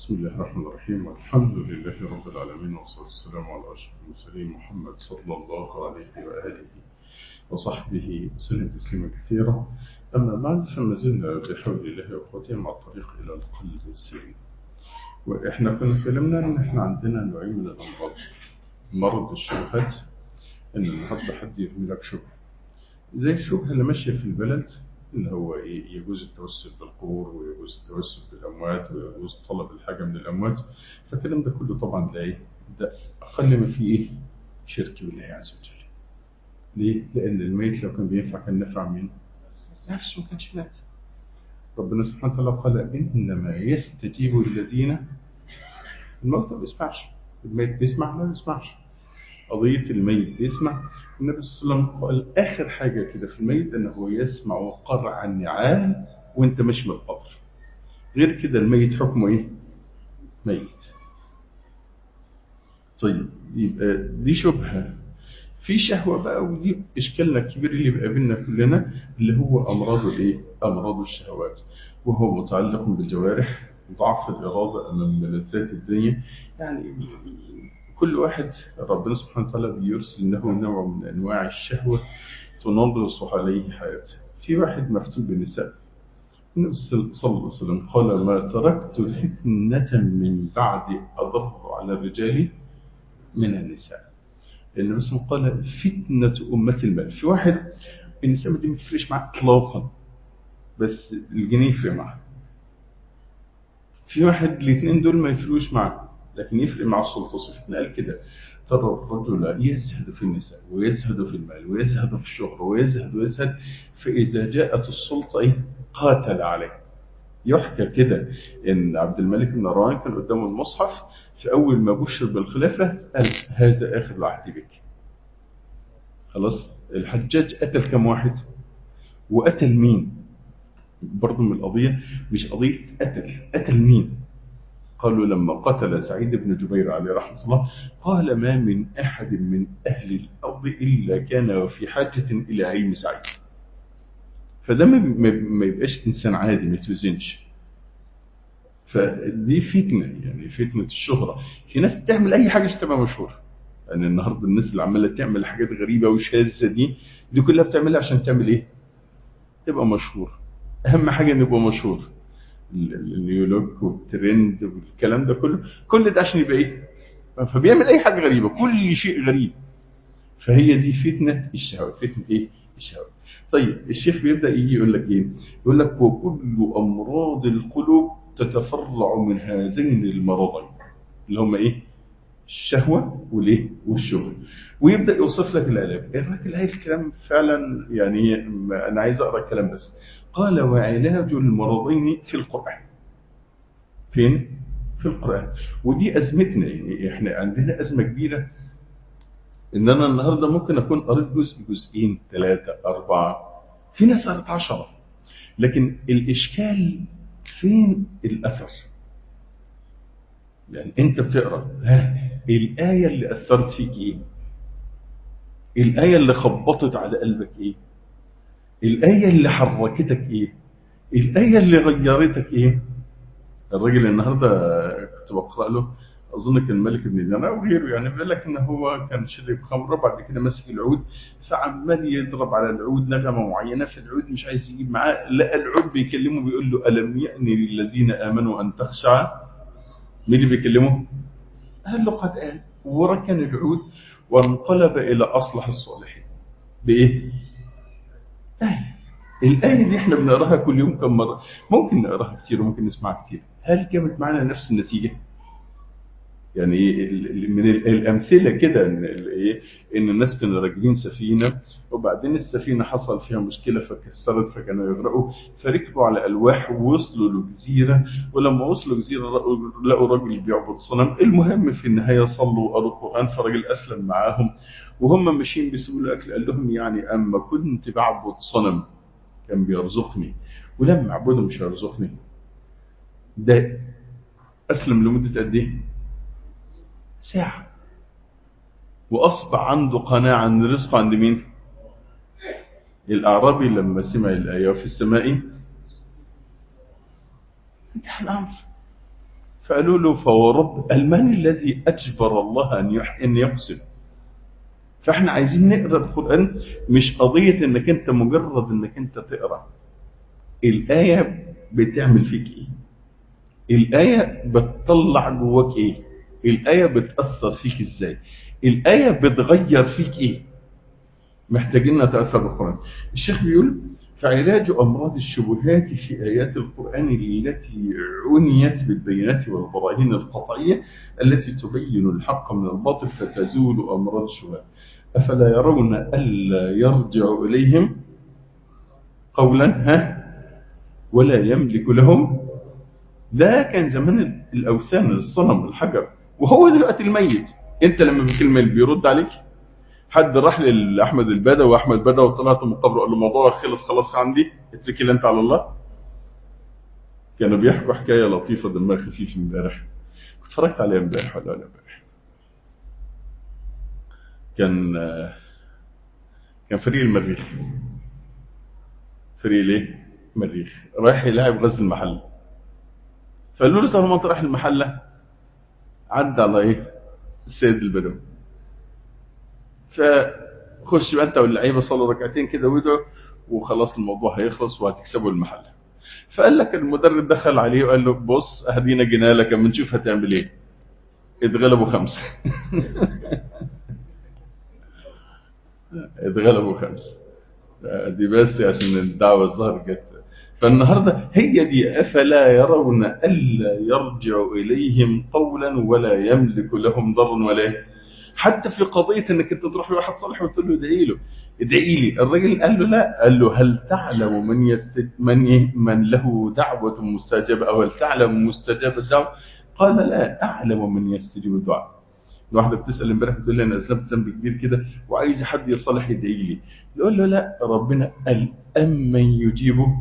بسم الله الرحمن الرحيم والحمد لله رب العالمين والصلاة والسلام على أشرف المرسلين محمد صلى الله عليه وآله وصحبه وسلم تسليما كثيرا أما بعد فما زلنا بحول الله وقوته مع الطريق إلى القلب السليم وإحنا كنا اتكلمنا إن إحنا عندنا نوعين من الأمراض مرض الشبهات إن النهارده حد يرمي لك شبهة زي الشبهة اللي ماشية في البلد إن هو إيه يجوز التوسل بالقبور ويجوز التوسل بالأموات ويجوز طلب الحاجة من الأموات فالكلام ده كله طبعا ده إيه ده أقل ما فيه إيه شرك بالله عز وجل ليه؟ لأن الميت لو كان بينفع كان نفع مين؟ نفسه ما كانش مات ربنا سبحانه وتعالى قال إنما يستجيب الذين الموت ما بيسمعش الميت بيسمع لا ما بيسمعش قضية الميت بيسمع النبي صلى الله عليه وسلم قال آخر حاجة كده في الميت أنه يسمع قرع النعال وانت مش من القبر غير كده الميت حكمه إيه؟ ميت طيب يبقى دي شبهة في شهوة بقى ودي إشكالنا الكبير اللي بيقابلنا كلنا اللي هو أمراض الإيه؟ أمراض الشهوات وهو متعلق بالجوارح ضعف الإرادة أمام ملذات الدنيا يعني كل واحد ربنا سبحانه وتعالى بيرسل له نوع من أنواع الشهوة تنغص عليه حياته في واحد مفتون بالنساء النبي صلى الله عليه وسلم قال ما تركت فتنة من بعد أضر على الرجال من النساء النبي صلى الله عليه وسلم قال فتنة أمة المال في واحد النساء دي ما تفرقش معاه إطلاقا بس الجنيه يفرق معاه في واحد الاثنين دول ما يفرقوش معاه لكن يفرق مع السلطة سبحانه قال كده ترى الرجل يزهد في النساء ويزهد في المال ويزهد في الشهرة ويزهد ويزهد فإذا جاءت السلطة قاتل عليه يحكى كده إن عبد الملك بن مروان كان قدامه المصحف في أول ما بشر بالخلافة قال هذا آخر العهد بك خلاص الحجاج قتل كم واحد وقتل مين برضه من القضية مش قضية قتل قتل مين قالوا لما قتل سعيد بن جبير عليه رحمة الله قال ما من أحد من أهل الأرض إلا كان في حاجة إلى علم سعيد فده ما يبقاش إنسان عادي ما يتوزنش فدي فتنة يعني فتنة الشهرة في ناس بتعمل أي حاجة عشان تبقى مشهورة يعني النهاردة الناس اللي عمالة تعمل حاجات غريبة وشاذة دي دي كلها بتعملها عشان تعمل إيه؟ تبقى مشهور أهم حاجة إن يبقى مشهور النيولوج والترند والكلام ده كله كل ده عشان يبقى ايه فبيعمل اي حاجه غريبه كل شيء غريب فهي دي فتنه الشهوات فتنه ايه الشهوات طيب الشيخ بيبدا يجي يقول لك ايه يقول لك وكل امراض القلوب تتفرع من هذين المرضين اللي هم ايه الشهوه والايه والشهوه ويبدا يوصف لك العلاج الراجل قايل الكلام فعلا يعني انا عايز اقرا الكلام بس قال وعلاج المرضين في القرآن فين؟ في القرآن ودي أزمتنا يعني احنا عندنا أزمة كبيرة إن أنا النهاردة ممكن أكون قريت جزء جزئين ثلاثة أربعة في ناس قريت عشرة لكن الإشكال فين الأثر يعني أنت بتقرأ ها الآية اللي أثرت فيك إيه الآية اللي خبطت على قلبك إيه الآية اللي حركتك إيه الآية اللي غيرتك إيه الراجل النهاردة كنت بقرأ له أظن كان ملك بن دينار أو غيره يعني بيقول لك إن هو كان شرب خمرة بعد كده ماسك العود فعمال يضرب على العود نغمة معينة في العود مش عايز يجيب معاه لقى العود بيكلمه بيقول له ألم يأني للذين آمنوا أن تخشع مين اللي بيكلمه؟ قال له قد قال وركن العود وانقلب إلى أصلح الصالحين بإيه؟ آية الآية دي احنا بنقراها كل يوم كم مرة ممكن نقراها كتير وممكن نسمعها كتير هل جابت معنا نفس النتيجة يعني من الأمثلة كده إن إيه إن الناس كانوا راكبين سفينة وبعدين السفينة حصل فيها مشكلة فكسرت فكانوا يغرقوا فركبوا على ألواح ووصلوا لجزيرة ولما وصلوا جزيرة لقوا راجل بيعبد صنم المهم في النهاية صلوا وقروا القرآن فالراجل أسلم معاهم وهم ماشيين بيسووا الاكل قال لهم يعني اما كنت بعبد صنم كان بيرزقني ولما اعبده مش هيرزقني ده اسلم لمده قد ايه ساعه واصبح عنده قناعه ان رزقه عند مين الاعرابي لما سمع الايه وفي السماء انتهى الامر فقالوا له فورب قال من الذي أجبر الله أن يح- أن يقسم فاحنا عايزين نقرا القرآن مش قضية انك انت مجرد انك انت تقرا الآية بتعمل فيك ايه الآية بتطلع جواك ايه الآية بتأثر فيك ازاي الآية بتغير فيك ايه محتاجين نتأثر بالقرآن الشيخ بيقول فعلاج أمراض الشبهات في آيات القرآن التي عنيت بالبينات والبراهين القطعية التي تبين الحق من الباطل فتزول أمراض الشبهات أفلا يرون ألا يرجع إليهم قولا ها ولا يملك لهم ده كان زمان الأوثان الصنم الحجر وهو دلوقتي الميت انت لما بكلمة بيرد عليك حد راح لاحمد البدوي واحمد بدوي طلعت من قبره قال له الموضوع خلص خلاص عندي اتكل انت على الله كانوا بيحكوا حكايه لطيفه دمها خفيف امبارح كنت اتفرجت عليها امبارح ولا ولا امبارح كان كان فريق المريخ فريق ليه مريخ رايح يلعب غزل المحله فقالوا له طالما انت رايح المحله عدى على ايه السيد البدوي فخش بقى انت واللعيبه صلوا ركعتين كده وادعوا وخلاص الموضوع هيخلص وهتكسبوا المحله فقال لك المدرب دخل عليه وقال له بص اهدينا جينا لك اما نشوف هتعمل ايه اتغلبوا خمسه اتغلبوا خمسه دي بس عشان الدعوه الظهر جت فالنهارده هي دي افلا يرون الا يرجع اليهم قولا ولا يملك لهم ضرا ولا حتى في قضيه انك انت تروح لواحد صالح وتقول له ادعي له ادعي لي الراجل قال له لا قال له هل تعلم من يستد من من له دعوه مستجابه او هل تعلم مستجاب الدعوه قال لا اعلم من يستجيب الدعاء واحدة بتسأل امبارح بتقول لي أنا أذنبت ذنب كبير كده وعايز حد يصلح يدعي لي يقول له لا ربنا قال أمن يجيبه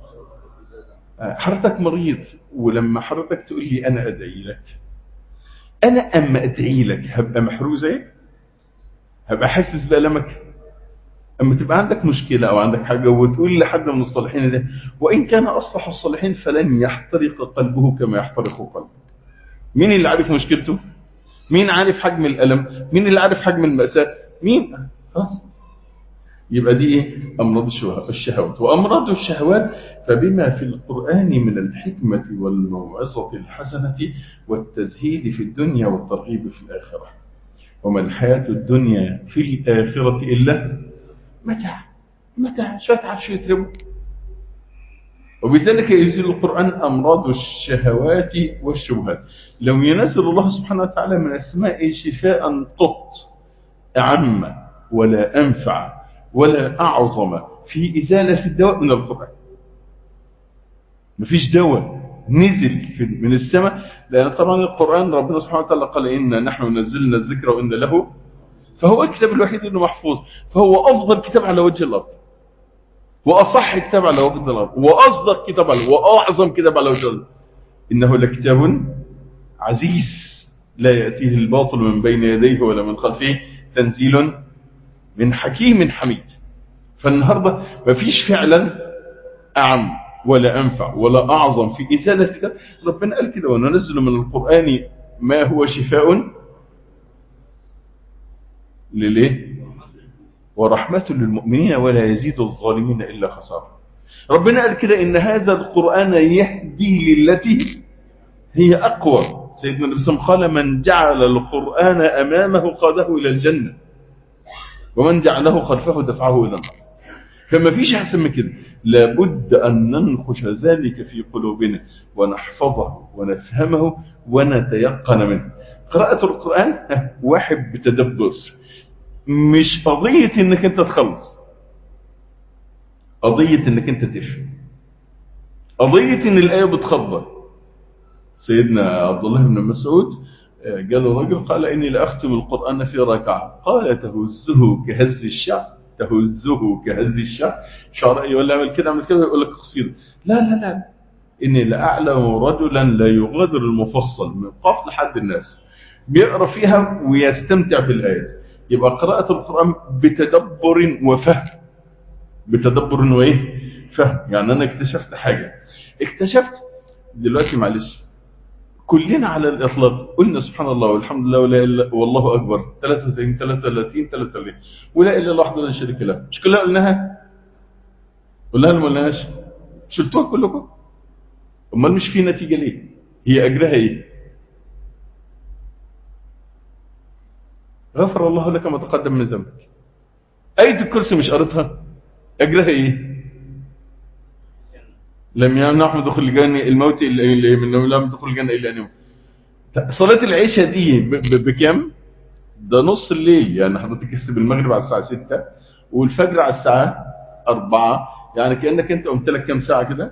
حضرتك مريض ولما حضرتك تقول لي أنا أدعي لك أنا أما أدعي لك هبقى محروق زيك هبقى حاسس بألمك أما تبقى عندك مشكلة أو عندك حاجة وتقول لحد من الصالحين ده وإن كان أصلح الصالحين فلن يحترق قلبه كما يحترق قلبه مين اللي عارف مشكلته مين عارف حجم الألم مين اللي عارف حجم المأساة مين خلاص يبقى دي ايه امراض الشهوات وامراض الشهوات فبما في القرآن من الحكمة والموعظة الحسنة والتزهيد في الدنيا والترغيب في الآخرة وما الحياة الدنيا في الآخرة إلا متاع متاع شوية عفش يتربوا وبذلك يزيل القرآن أمراض الشهوات والشبهات لو ينزل الله سبحانه وتعالى من السماء شفاء قط أعم ولا أنفع ولا أعظم في إزالة الدواء من القرآن مفيش دواء نزل في من السماء لأن طبعا القرآن ربنا سبحانه وتعالى قال إنا نحن نزلنا الذكر وإن له فهو الكتاب الوحيد اللي محفوظ فهو أفضل كتاب على وجه الأرض وأصح كتاب على وجه الأرض وأصدق كتاب على وأعظم كتاب على وجه الأرض إنه لكتاب عزيز لا يأتيه الباطل من بين يديه ولا من خلفه تنزيل من حكيم حميد فالنهاردة مفيش فعلا أعم ولا أنفع ولا أعظم في إزالة كده ربنا قال كده وننزل من القرآن ما هو شفاء لليه ورحمة للمؤمنين ولا يزيد الظالمين إلا خسارة ربنا قال كده إن هذا القرآن يهدي للتي هي أقوى سيدنا النبي صلى الله عليه وسلم قال من جعل القرآن أمامه قاده إلى الجنة ومن جعله خلفه دفعه إلى النار فما فيش أحسن من كده لابد أن ننخش ذلك في قلوبنا ونحفظه ونفهمه ونتيقن منه قراءة القرآن واحد بتدبر مش قضية انك انت تخلص قضية انك انت تفهم قضية ان الآية بتخبر سيدنا عبد الله بن مسعود قال رجل قال إني لأختم القرآن في ركعة قال تهزه كهز الشعر تهزه كهز الشعر شعر أي ولا عمل كده عمل كده يقول لك قصيدة لا لا لا إني لأعلم رجلا لا يغادر المفصل من قاف لحد الناس بيقرأ فيها ويستمتع بالآيات يبقى قراءة القرآن بتدبر وفهم بتدبر وإيه فهم يعني أنا اكتشفت حاجة اكتشفت دلوقتي معلش كلنا على الإطلاق قلنا سبحان الله والحمد لله ولا إلا والله أكبر 33 33 33 ولا إلا الله وحده لا شريك له مش كلها قلناها قلناها ولا ما قلناهاش شلتوها كلكم امال مش في نتيجة ليه هي أجرها إيه غفر الله لك ما تقدم من ذنبك آية الكرسي مش قريتها أجرها إيه لم يمنعه من دخول الجنة الموت إلا من لم دخول الجنة إلا أن يموت صلاة العشاء دي ب- ب- بكام؟ ده نص الليل يعني حضرتك تحسب المغرب على الساعة 6 والفجر على الساعة 4 يعني كأنك أنت قمت لك كام ساعة كده؟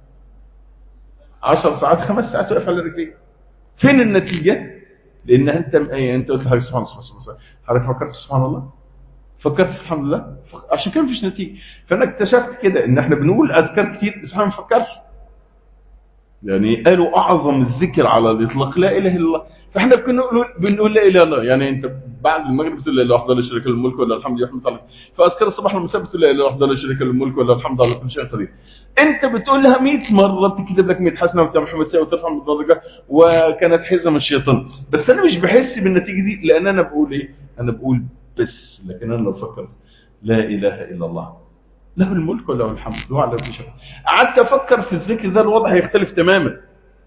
10 ساعات خمس ساعات واقف على رجليك فين النتيجة؟ لأن أنت أي أنت قلت حضرتك سبحان الله سبحان الله حضرتك فكرت سبحان الله؟ فكرت في الحمد لله ف- عشان كده مفيش نتيجة فأنا اكتشفت كده إن إحنا بنقول أذكار كتير بس إحنا ما بنفكرش يعني قالوا أعظم الذكر على الإطلاق لا إله إلا الله فإحنا بنقول بنقول لا إله إلا الله يعني أنت بعد المغرب بتقول لا إله إلا الله شريك له الملك ولا الحمد لله رحمة الله فأذكار الصباح والمساء بتقول لا إله إلا الله شريك له الملك ولا الحمد لله كل شيء قدير أنت بتقول لها 100 مرة بتكتب لك 100 حسنة وبتاع محمد سيئة وترفع من درجة وكانت حزم الشيطان بس أنا مش بحس بالنتيجة دي لأن أنا بقول إيه أنا بقول بس لكن أنا لو فكرت لا إله إلا الله له الملك وله الحمد هو على كل شيء قعدت افكر في الذكر ده الوضع هيختلف تماما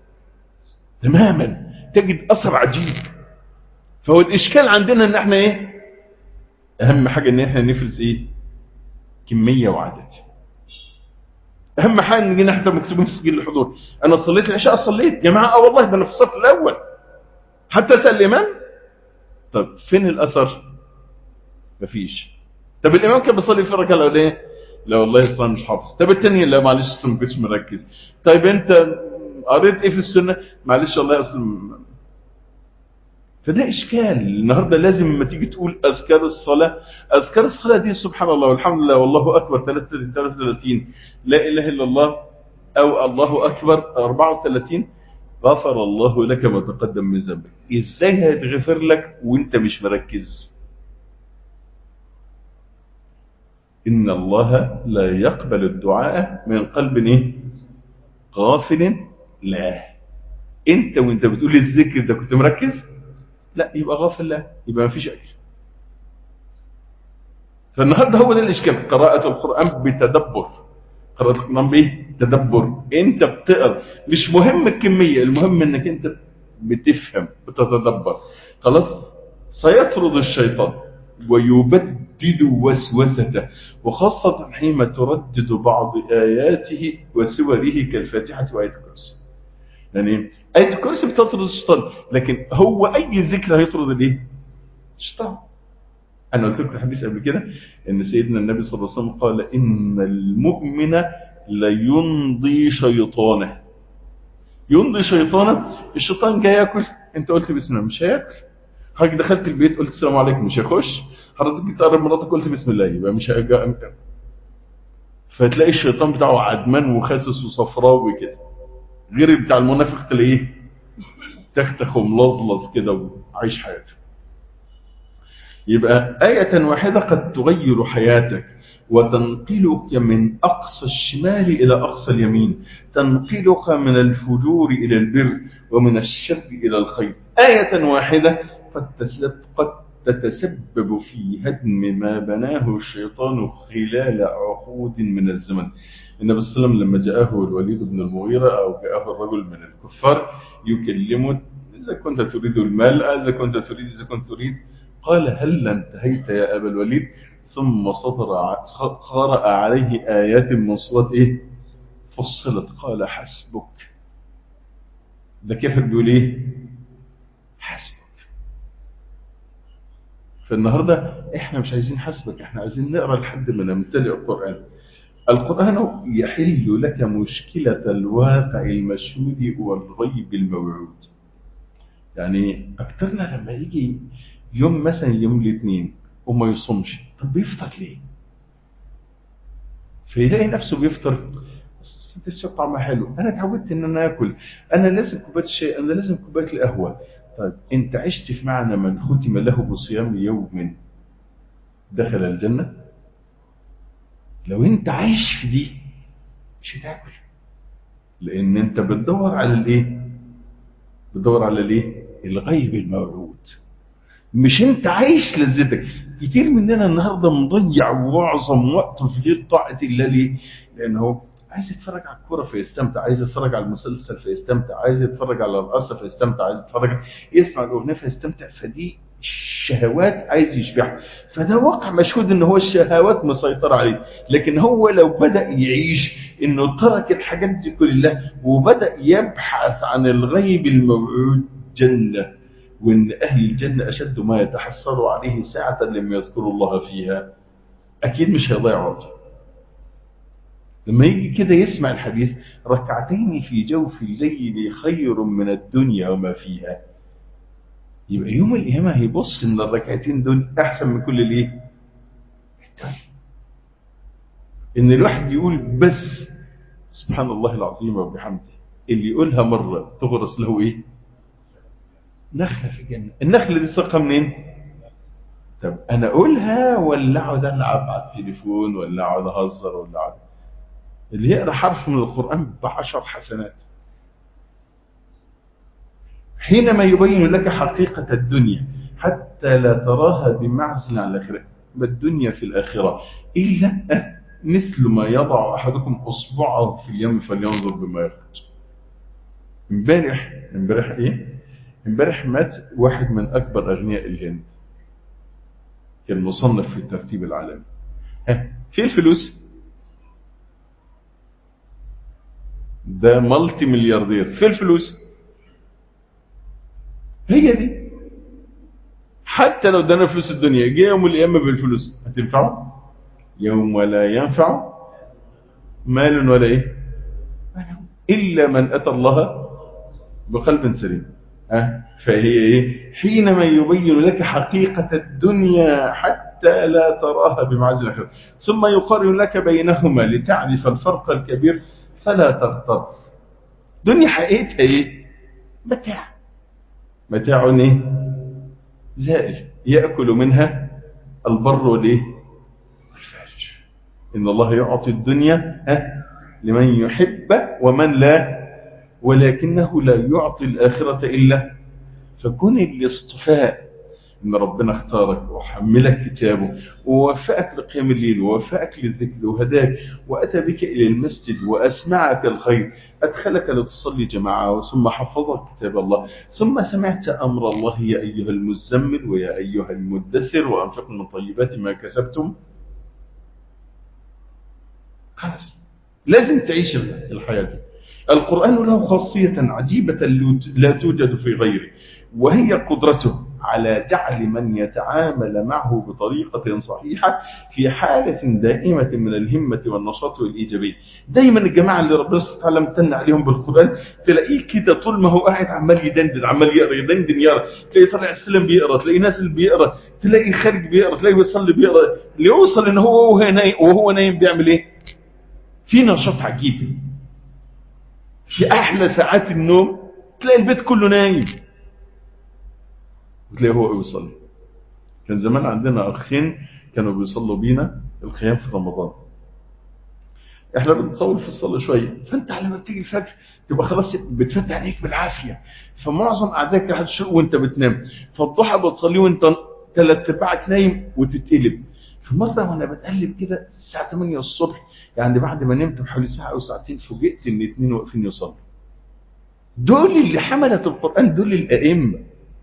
تماما تجد اثر عجيب فهو الاشكال عندنا ان احنا ايه اهم حاجه ان احنا نفرز ايه كميه وعدد اهم حاجه ان نجي حتى مكتوبين في سجل الحضور انا صليت العشاء صليت جماعه اه والله ده انا في الصف الاول حتى اسال الامام طب فين الاثر مفيش طب الامام كان بيصلي في الركعه الاولانيه لا والله اصلا مش حافظ طب الثانيه لا معلش اصلا ما كنتش مركز طيب انت قريت ايه في السنه معلش والله اصلا فده اشكال النهارده لازم لما تيجي تقول اذكار الصلاه اذكار الصلاه دي سبحان الله والحمد لله والله اكبر 33 لا اله الا الله او الله اكبر 34 غفر الله لك ما تقدم من ذنبك ازاي هيتغفر لك وانت مش مركز إن الله لا يقبل الدعاء من قلب إيه؟ غافل لا أنت وأنت بتقول الذكر ده كنت مركز لا يبقى غافل لا يبقى ما فيش أجر فالنهارده هو ده الإشكال قراءة القرآن بتدبر قراءة القرآن بإيه؟ تدبر أنت بتقرأ مش مهم الكمية المهم أنك أنت بتفهم بتتدبر خلاص سيطرد الشيطان ويبدد وسوسته وخاصة حينما تردد بعض آياته وسوره كالفاتحة وآية الكرسي يعني آية الكرسي بتطرد الشيطان لكن هو أي ذكر هيطرد الايه؟ الشيطان أنا قلت لكم الحديث قبل كده إن سيدنا النبي صلى الله عليه وسلم قال إن المؤمن ليمضي شيطانه يمضي شيطانه الشيطان جاي ياكل أنت قلت بسم الله مش هياكل حضرتك دخلت البيت قلت السلام عليكم مش هيخش حضرتك تقرب مراتك قلت بسم الله يبقى مش هيجي فتلاقي الشيطان بتاعه عدمان وخاسس وصفراوي كده غير بتاع المنافق تلاقيه تختخ وملظلظ كده وعايش حياته يبقى آية واحدة قد تغير حياتك وتنقلك من أقصى الشمال إلى أقصى اليمين تنقلك من الفجور إلى البر ومن الشر إلى الخير آية واحدة قد قد تتسبب في هدم ما بناه الشيطان خلال عقود من الزمن النبي صلى الله عليه وسلم لما جاءه الوليد بن المغيرة أو جاءه الرجل من الكفار يكلمه إذا كنت تريد المال إذا كنت تريد إذا كنت تريد قال هل انتهيت يا أبا الوليد ثم صدر قرأ عليه آيات من سورة إيه فصلت قال حسبك ده كيف بيقول إيه حسبك فالنهاردة إحنا مش عايزين حسبك إحنا عايزين نقرأ لحد ما نمتلئ القرآن القرآن يحل لك مشكلة الواقع المشهود والغيب الموعود يعني أكترنا لما يجي يوم مثلا يوم الاثنين وما يصومش طب بيفطر ليه فيلاقي نفسه بيفطر السندوتش طعمه حلو انا اتعودت ان انا اكل انا لازم كوبايه شاي انا لازم كوبايه القهوه طيب انت عشت في معنى من ختم له بصيام يوم دخل الجنه لو انت عايش في دي مش هتاكل لان انت بتدور على الايه بتدور على ليه الغيب الموعود مش انت عايش لذتك كتير مننا النهارده مضيع معظم وقته في غير طاعه الله ليه لانه عايز يتفرج على الكوره فيستمتع عايز يتفرج على المسلسل فيستمتع عايز يتفرج على الرقصه فيستمتع عايز يتفرج يسمع الاغنيه فيستمتع فدي الشهوات عايز يشبعها فده واقع مشهود ان هو الشهوات مسيطره عليه لكن هو لو بدا يعيش انه ترك الحاجات دي كلها وبدا يبحث عن الغيب الموعود جنه وان اهل الجنه اشد ما يتحسروا عليه ساعه لم يذكروا الله فيها اكيد مش هيضيع وقته لما يجي كده يسمع الحديث ركعتين في جوف الليل خير من الدنيا وما فيها يبقى يوم القيامة هيبص ان الركعتين دول احسن من كل الايه الدنيا ان الواحد يقول بس سبحان الله العظيم وبحمده اللي يقولها مرة تغرس له ايه نخلة في الجنة النخلة دي ساقها منين طب انا اقولها ولا اقعد العب على التليفون ولا اقعد اهزر ولا اقعد اللي يقرا حرف من القرآن بعشر حسنات حينما يبين لك حقيقة الدنيا حتى لا تراها بمعزل عن الآخرة ما الدنيا في الآخرة إلا مثل ما يضع أحدكم أصبعه في اليم فلينظر بما يخرج امبارح امبارح ايه امبارح مات واحد من أكبر أغنياء الهند كان مصنف في الترتيب العالمي ها فين الفلوس ده مالتي ملياردير فين الفلوس هي دي حتى لو ادانا فلوس الدنيا جه يوم القيامه بالفلوس هتنفعه يوم لا ينفع مال ولا ايه الا من اتى الله بقلب سليم أه؟ فهي ايه حينما يبين لك حقيقه الدنيا حتى لا تراها بمعزل الاخره ثم يقارن لك بينهما لتعرف الفرق الكبير فلا تغتر دنيا حقيقتها ايه متاع متاع ايه زائل يأكل منها البر والايه الفارج إن الله يعطي الدنيا ها لمن يحب ومن لا ولكنه لا يعطي الآخرة إلا فكون الاصطفاء إن ربنا اختارك وحملك كتابه ووفقك لقيام الليل ووفقك للذكر وهداك وأتى بك إلى المسجد وأسمعك الخير أدخلك لتصلي جماعة ثم حفظك كتاب الله ثم سمعت أمر الله يا أيها المزمل ويا أيها المدثر وأنفقوا من طيبات ما كسبتم خلاص لازم تعيش الحياة دي القرآن له خاصية عجيبة لا توجد في غيره وهي قدرته على جعل من يتعامل معه بطريقة صحيحة في حالة دائمة من الهمة والنشاط والإيجابية دايما الجماعة اللي ربنا سبحانه وتعالى امتن عليهم بالقرآن تلاقيه كده طول ما هو قاعد عمال يدندن عمال يقرا يدندن يقرا تلاقيه طالع السلم بيقرا تلاقي ناس اللي بيقرا تلاقي خارج بيقرا تلاقيه بيصلي بيقرا ليوصل ان هو وهو نايم وهو نايم بيعمل ايه؟ في نشاط عجيب في احلى ساعات النوم تلاقي البيت كله نايم وتلاقيه هو بيصلي كان زمان عندنا اخين كانوا بيصلوا بينا القيام في رمضان احنا بنتصور في الصلاه شويه فانت على ما بتيجي الفجر تبقى خلاص بتفتح عينيك بالعافيه فمعظم قعدتك لحد الشروق وانت بتنام فالضحى بتصلي وانت ثلاث ارباعك نايم وتتقلب في مره وانا بتقلب كده الساعه 8 الصبح يعني بعد ما نمت بحوالي ساعه او ساعتين فوجئت ان اثنين واقفين يصلوا دول اللي حملت القران دول الائمه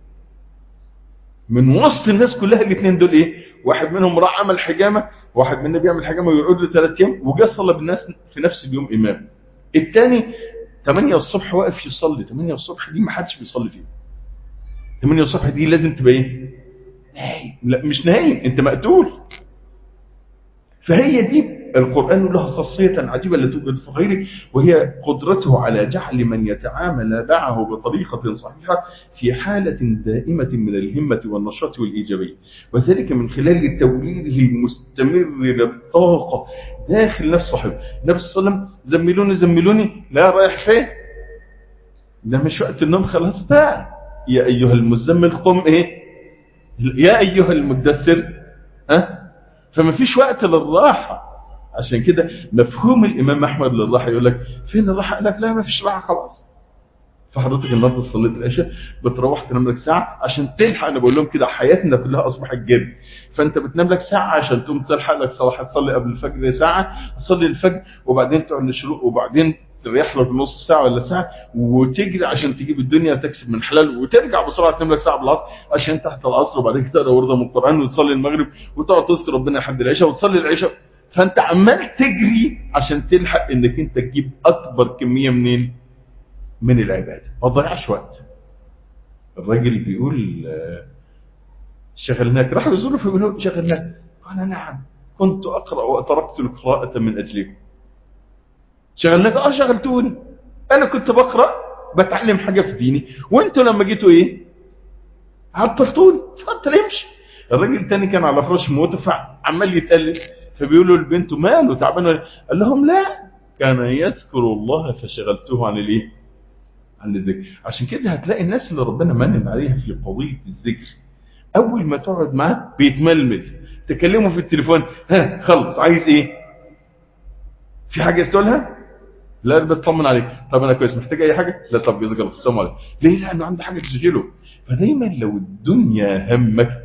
من وسط الناس كلها الاثنين دول ايه واحد منهم راح عمل حجامه واحد منهم بيعمل حجامه ويقعد له ثلاث ايام وجا صلى بالناس في نفس اليوم امام الثاني 8 الصبح واقف يصلي 8 الصبح دي ما حدش بيصلي فيها 8 الصبح دي لازم تبقى ايه نايم لا مش نايم انت مقتول فهي دي القرآن له خاصية عجيبة لا توجد في غيره وهي قدرته على جعل من يتعامل معه بطريقة صحيحة في حالة دائمة من الهمة والنشاط والإيجابية وذلك من خلال توليده المستمر للطاقة داخل نفس صاحبه النبي صلى الله عليه وسلم زملوني زملوني لا رايح فين ده مش وقت النوم خلاص بقى يا أيها المزمل قم إيه يا أيها المدثر ها فما فيش وقت للراحة عشان كده مفهوم الإمام أحمد للراحة يقول لك فين الراحة قال لك لا ما فيش راحة خلاص فحضرتك النهارده صليت العشاء بتروح تنام لك ساعه عشان تلحق انا بقول لهم كده حياتنا كلها اصبحت جري فانت بتنام لك ساعه عشان تقوم تلحق لك صلاه تصلي قبل الفجر ساعه تصلي الفجر وبعدين تقعد للشروق وبعدين تريح لك نص ساعه ولا ساعه وتجري عشان تجيب الدنيا تكسب من حلال وترجع بسرعه تنام لك ساعه بالعصر عشان تحت العصر وبعدين تقرا ورده من القران وتصلي المغرب وتقعد تذكر ربنا لحد العشاء وتصلي العشاء فانت عمال تجري عشان تلحق انك انت تجيب اكبر كميه منين من العباده ما تضيعش وقت الراجل بيقول آه، شغلناك راح يزوره فيقول شغلناك قال نعم كنت اقرا وتركت القراءه من اجلكم شغلناك اه شغلتوني انا كنت بقرا بتعلم حاجه في ديني وانتوا لما جيتوا ايه عطلتوني فقلت له امشي الراجل التاني كان على فراش موت فعمال يتقلل فبيقولوا لبنته ماله تعبان ولا- قال لهم لا كان يذكر الله فشغلته عن الايه عن الذكر عشان كده هتلاقي الناس اللي ربنا منن عليها في قضيه الذكر اول ما تقعد معاه بيتململ تكلمه في التليفون ها خلص عايز ايه في حاجه تقولها لا بطمن عليك طب انا كويس محتاج اي حاجه لا طب جزاك الله السلام عليكم ليه لانه عنده حاجه تشغله فدايما لو الدنيا همك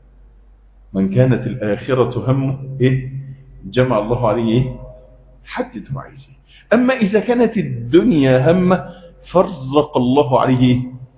من كانت الاخره همه ايه جمع الله عليه ايه حدد هو عايز ايه اما اذا كانت الدنيا همه فرق الله عليه ايه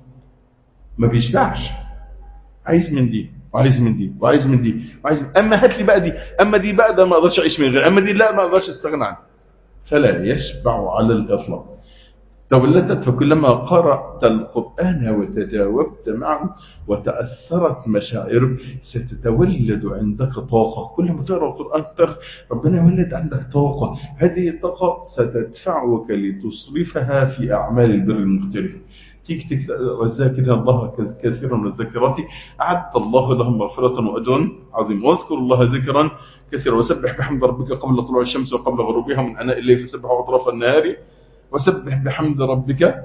ما بيشبعش عايز من دي وعايز من دي وعايز من دي وعايز من... اما هات لي بقى دي اما دي بقى ده ما اقدرش اعيش من غير اما دي لا ما اقدرش استغنى عنها فلا يشبع على الاطلاق تولدت فكلما قرأت القرآن وتجاوبت معه وتأثرت مشاعرك ستتولد عندك طاقة كل ما تقرأ القرآن أكثر ربنا يولد عندك طاقة هذه الطاقة ستدفعك لتصرفها في أعمال البر المختلفة تيجي تذاكر الله كثيرا من الذكرات أعد الله لهم مغفرة وأجرا عظيما واذكر الله ذكرا كثيرا وسبح بحمد ربك قبل طلوع الشمس وقبل غروبها من أناء الليل فسبح أطراف النهار وسبح بحمد ربك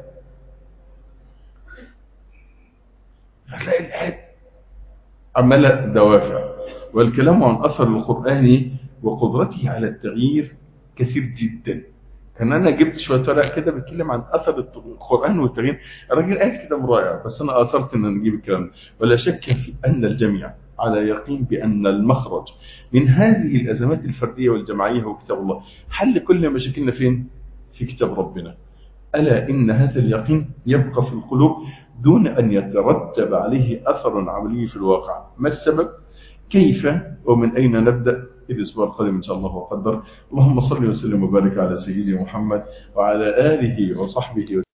هتلاقي الآيات عمالة دوافع والكلام عن أثر القرآن وقدرته على التغيير كثير جدا كان أنا جبت شوية ورق كده بيتكلم عن أثر القرآن والتغيير الراجل قال كده رائع بس أنا أثرت أن نجيب الكلام ولا شك في أن الجميع على يقين بأن المخرج من هذه الأزمات الفردية والجماعية هو كتاب الله حل كل مشاكلنا فين؟ في كتاب ربنا ألا إن هذا اليقين يبقى في القلوب دون أن يترتب عليه أثر عملي في الواقع ما السبب؟ كيف ومن أين نبدأ الأسبوع القادم إن شاء الله وقدر اللهم صل وسلم وبارك على سيدنا محمد وعلى آله وصحبه وسلم